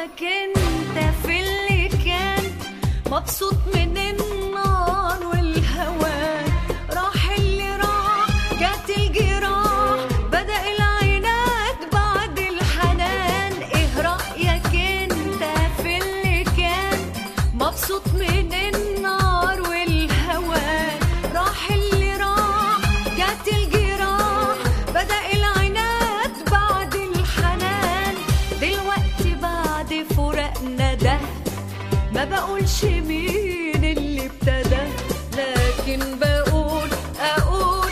رأيك انت في اللي كان مبسوط من النار والهوان راح اللي راح جات الجراح بدأ العناد بعد الحنان ايه رأيك انت في اللي كان مبسوط من النار والهوان راح اللي راح جات الجراح بدأ العناد بعد الحنان دلوقتي بعد فراقنا ده ما بقولش مين اللي ابتدى لكن بقول اقول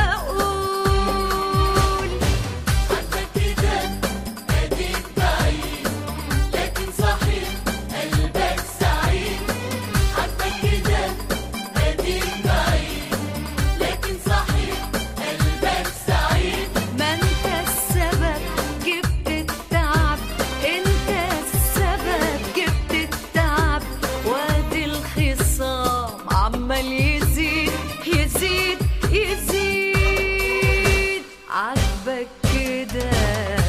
اقول عندك كده اديك بعيد لكن صحيح قلبك سعيد عندك كده اديك بعيد لكن صحيح قلبك سعيد ما انت السبب جبت التعب انت السبب جبت التعب وادي الخصام عمال يزيد يزيد يزيد عاجبك كده